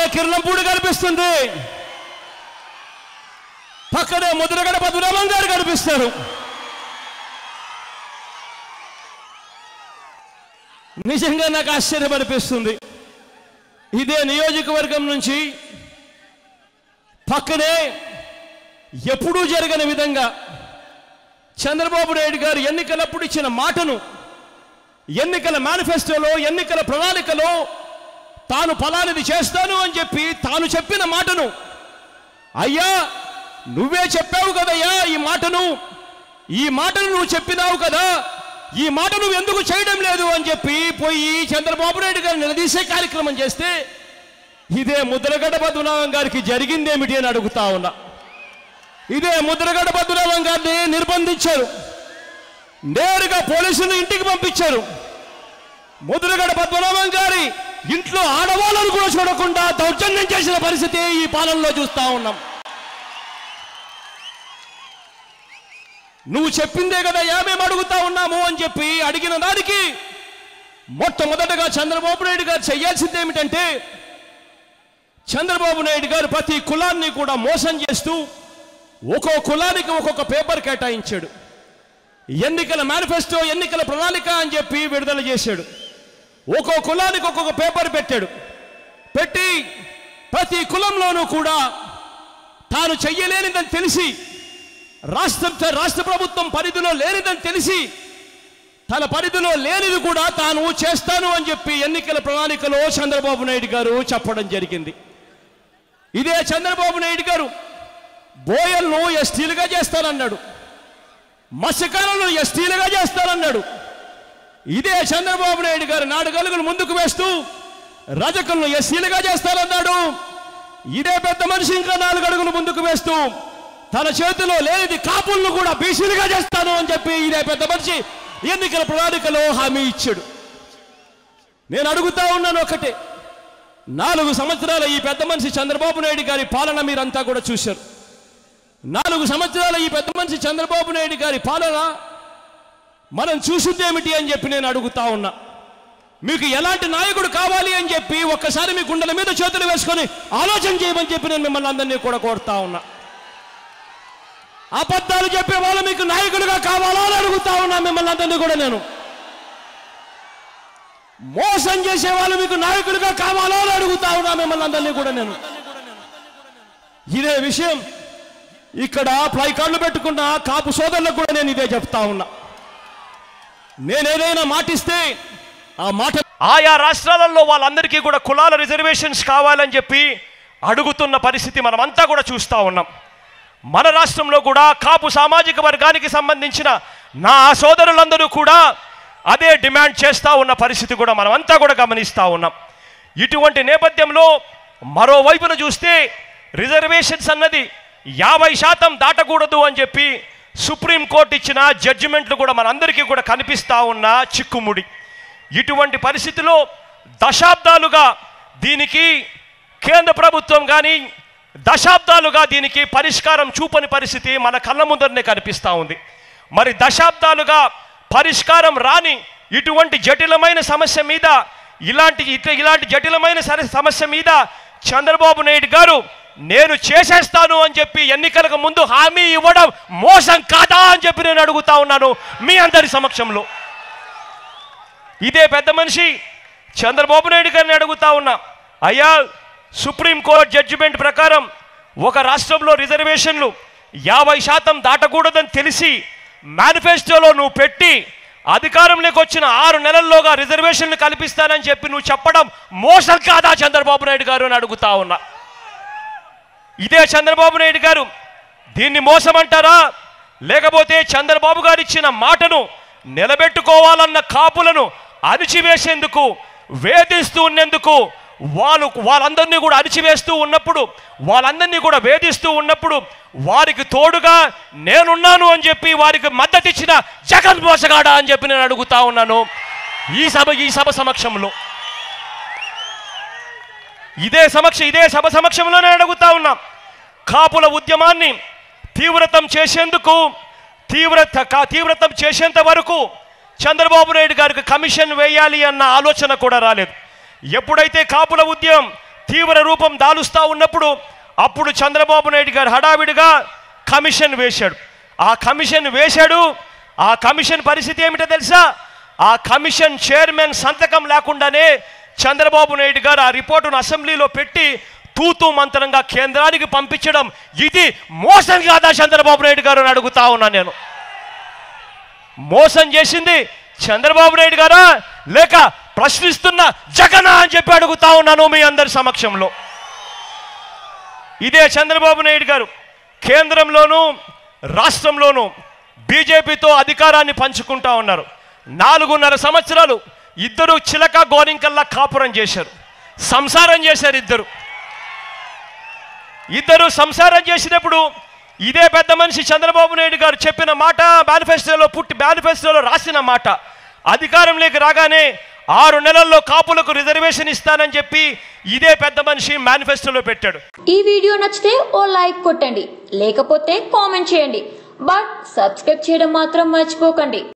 కిరణంపూడి కనిపిస్తుంది పక్కనే ముద్రగడ పద్మనాభం గారు కనిపిస్తారు నిజంగా నాకు ఆశ్చర్యం అనిపిస్తుంది ఇదే నియోజకవర్గం నుంచి పక్కనే ఎప్పుడూ జరగని విధంగా చంద్రబాబు నాయుడు గారు ఎన్నికలప్పుడు ఇచ్చిన మాటను ఎన్నికల మేనిఫెస్టోలో ఎన్నికల ప్రణాళికలో తాను ఫలానిది చేస్తాను అని చెప్పి తాను చెప్పిన మాటను అయ్యా నువ్వే చెప్పావు కదయ్యా ఈ మాటను ఈ మాటను నువ్వు చెప్పినావు కదా ఈ మాట నువ్వు ఎందుకు చేయడం లేదు అని చెప్పి పోయి చంద్రబాబు నాయుడు గారు నిలదీసే కార్యక్రమం చేస్తే ఇదే ముద్రగడ్డ పద్మనాభం గారికి జరిగిందేమిటి అని అడుగుతా ఉన్నా ఇదే ముద్రగడ్డ పద్మనాభం గారిని నిర్బంధించారు నేరుగా పోలీసులు ఇంటికి పంపించారు ముద్రగడ పద్మనాభం గారి ఇంట్లో ఆడవాళ్ళను కూడా చూడకుండా దౌర్జన్యం చేసిన పరిస్థితి ఈ పాలనలో చూస్తా ఉన్నాం నువ్వు చెప్పిందే కదా మేము అడుగుతా ఉన్నాము అని చెప్పి అడిగిన దానికి మొట్టమొదటగా చంద్రబాబు నాయుడు గారు చేయాల్సింది ఏమిటంటే చంద్రబాబు నాయుడు గారు ప్రతి కులాన్ని కూడా మోసం చేస్తూ ఒక్కో కులానికి ఒక్కొక్క పేపర్ కేటాయించాడు ఎన్నికల మేనిఫెస్టో ఎన్నికల ప్రణాళిక అని చెప్పి విడుదల చేశాడు ఒక్కో కులానికి ఒక్కొక్క పేపర్ పెట్టాడు పెట్టి ప్రతి కులంలోనూ కూడా తాను చెయ్యలేనిదని తెలిసి రాష్ట్రం రాష్ట్ర ప్రభుత్వం పరిధిలో లేనిదని తెలిసి తన పరిధిలో లేనిది కూడా తాను చేస్తాను అని చెప్పి ఎన్నికల ప్రణాళికలో చంద్రబాబు నాయుడు గారు చెప్పడం జరిగింది ఇదే చంద్రబాబు నాయుడు గారు బోయల్ను ఎస్టీలుగా చేస్తానన్నాడు మత్స్యకారులను ఎస్టీలుగా చేస్తానన్నాడు ఇదే చంద్రబాబు నాయుడు గారు నాడు గలుగులు ముందుకు వేస్తూ రజకులను ఎస్సీలుగా చేస్తానన్నాడు ఇదే పెద్ద మనిషి ఇంకా నాలుగు అడుగులు ముందుకు వేస్తూ తన చేతిలో లేనిది కాపులను కూడా బీసీలుగా చేస్తాను అని చెప్పి ఇదే పెద్ద మనిషి ఎన్నికల ప్రణాళికలో హామీ ఇచ్చాడు నేను అడుగుతా ఉన్నాను ఒకటే నాలుగు సంవత్సరాల ఈ పెద్ద మనిషి చంద్రబాబు నాయుడు గారి పాలన మీరంతా కూడా చూశారు నాలుగు సంవత్సరాల ఈ పెద్ద మనిషి చంద్రబాబు నాయుడు గారి పాలన మనం చూసిందేమిటి అని చెప్పి నేను అడుగుతా ఉన్నా మీకు ఎలాంటి నాయకుడు కావాలి అని చెప్పి ఒక్కసారి మీ గుండెల మీద చేతులు వేసుకొని ఆలోచన చేయమని చెప్పి నేను మిమ్మల్ని అందరినీ కూడా కోరుతా ఉన్నా అబద్ధాలు చెప్పే వాళ్ళు మీకు నాయకులుగా కావాలా అని అడుగుతా ఉన్నా మిమ్మల్ని అందరినీ కూడా నేను మోసం చేసే వాళ్ళు మీకు నాయకులుగా కావాలా అని అడుగుతా ఉన్నా మిమ్మల్ని అందరినీ కూడా నేను ఇదే విషయం ఇక్కడ ప్లైకార్డులు పెట్టుకున్న కాపు సోదరులకు కూడా నేను ఇదే చెప్తా ఉన్నా నేనేదైనా మాటిస్తే ఆ మాట ఆయా రాష్ట్రాలలో వాళ్ళందరికీ కూడా కులాల రిజర్వేషన్స్ కావాలని చెప్పి అడుగుతున్న పరిస్థితి మనమంతా కూడా చూస్తూ ఉన్నాం మన రాష్ట్రంలో కూడా కాపు సామాజిక వర్గానికి సంబంధించిన నా సోదరులందరూ కూడా అదే డిమాండ్ చేస్తూ ఉన్న పరిస్థితి కూడా మనమంతా కూడా గమనిస్తూ ఉన్నాం ఇటువంటి నేపథ్యంలో మరోవైపున చూస్తే రిజర్వేషన్స్ అన్నది యాభై శాతం దాటకూడదు అని చెప్పి సుప్రీంకోర్టు ఇచ్చిన జడ్జిమెంట్లు కూడా మనందరికీ కూడా కనిపిస్తూ ఉన్న చిక్కుముడి ఇటువంటి పరిస్థితిలో దశాబ్దాలుగా దీనికి కేంద్ర ప్రభుత్వం కానీ దశాబ్దాలుగా దీనికి పరిష్కారం చూపని పరిస్థితి మన కళ్ళ ముందరనే కనిపిస్తూ ఉంది మరి దశాబ్దాలుగా పరిష్కారం రాని ఇటువంటి జటిలమైన సమస్య మీద ఇలాంటి ఇట్ల- ఇలాంటి జటిలమైన సర- సమస్య మీద చంద్రబాబు నాయుడు గారు నేను చేసేస్తాను అని చెప్పి ఎన్నికలకు ముందు హామీ ఇవ్వడం మోసం కాదా అని చెప్పి నేను అడుగుతా ఉన్నాను మీ అందరి సమక్షంలో ఇదే పెద్ద మనిషి చంద్రబాబు నాయుడు గారిని అడుగుతా ఉన్నా అయ్యా సుప్రీంకోర్టు జడ్జిమెంట్ ప్రకారం ఒక రాష్ట్రంలో రిజర్వేషన్లు యాభై శాతం దాటకూడదని తెలిసి మేనిఫెస్టోలో నువ్వు పెట్టి అధికారంలోకి వచ్చిన ఆరు నెలల్లోగా రిజర్వేషన్లు కల్పిస్తానని చెప్పి నువ్వు చెప్పడం మోసం కాదా చంద్రబాబు నాయుడు గారు అని అడుగుతా ఉన్నా ఇదే చంద్రబాబు నాయుడు గారు దీన్ని మోసం అంటారా లేకపోతే చంద్రబాబు గారు ఇచ్చిన మాటను నిలబెట్టుకోవాలన్న కాపులను అణిచివేసేందుకు వేధిస్తూ ఉన్నందుకు వాళ్ళు వాళ్ళందరినీ కూడా అణిచివేస్తూ ఉన్నప్పుడు వాళ్ళందరినీ కూడా వేధిస్తూ ఉన్నప్పుడు వారికి తోడుగా నేనున్నాను అని చెప్పి వారికి మద్దతు ఇచ్చిన జగన్ మోసగాడా అని చెప్పి నేను అడుగుతా ఉన్నాను ఈ సభ ఈ సభ సమక్షంలో ఇదే సమక్ష ఇదే సభ సమక్షంలోనే అడుగుతా ఉన్నాం కాపుల ఉద్యమాన్ని తీవ్రతం చేసేందుకు తీవ్రత కా- తీవ్రతం చేసేంత వరకు చంద్రబాబు నాయుడు గారికి కమిషన్ వేయాలి అన్న ఆలోచన కూడా రాలేదు ఎప్పుడైతే కాపుల ఉద్యమం తీవ్ర రూపం దాలుస్తా ఉన్నప్పుడు అప్పుడు చంద్రబాబు నాయుడు గారు హడావిడిగా కమిషన్ వేశాడు ఆ కమిషన్ వేశాడు ఆ కమిషన్ పరిస్థితి ఏమిటో తెలుసా ఆ కమిషన్ చైర్మన్ సంతకం లేకుండానే చంద్రబాబు నాయుడు గారు ఆ రిపోర్టును అసెంబ్లీలో పెట్టి తూతూ మంత్రంగా కేంద్రానికి పంపించడం ఇది మోసం కాదా చంద్రబాబు నాయుడు గారు అని అడుగుతా ఉన్నా నేను మోసం చేసింది చంద్రబాబు నాయుడు గారా లేక ప్రశ్నిస్తున్న జగనా అని చెప్పి అడుగుతా ఉన్నాను మీ అందరి సమక్షంలో ఇదే చంద్రబాబు నాయుడు గారు కేంద్రంలోనూ రాష్ట్రంలోనూ బీజేపీతో అధికారాన్ని పంచుకుంటా ఉన్నారు నాలుగున్నర సంవత్సరాలు ఇద్దరు చిలక గోరింకల్లా కాపురం చేశారు సంసారం చేశారు ఇద్దరు ఇద్దరు సంసారం చేసినప్పుడు ఇదే పెద్ద మనిషి చంద్రబాబు నాయుడు గారు చెప్పిన మాట మేనిఫెస్టోలో పుట్టి మేనిఫెస్టోలో రాసిన మాట అధికారంలోకి రాగానే ఆరు నెలల్లో కాపులకు రిజర్వేషన్ ఇస్తానని చెప్పి ఇదే పెద్ద మనిషి మేనిఫెస్టోలో పెట్టాడు ఈ వీడియో నచ్చితే ఓ లైక్ కొట్టండి లేకపోతే కామెంట్ చేయండి బట్ సబ్స్క్రైబ్ చేయడం మాత్రం మర్చిపోకండి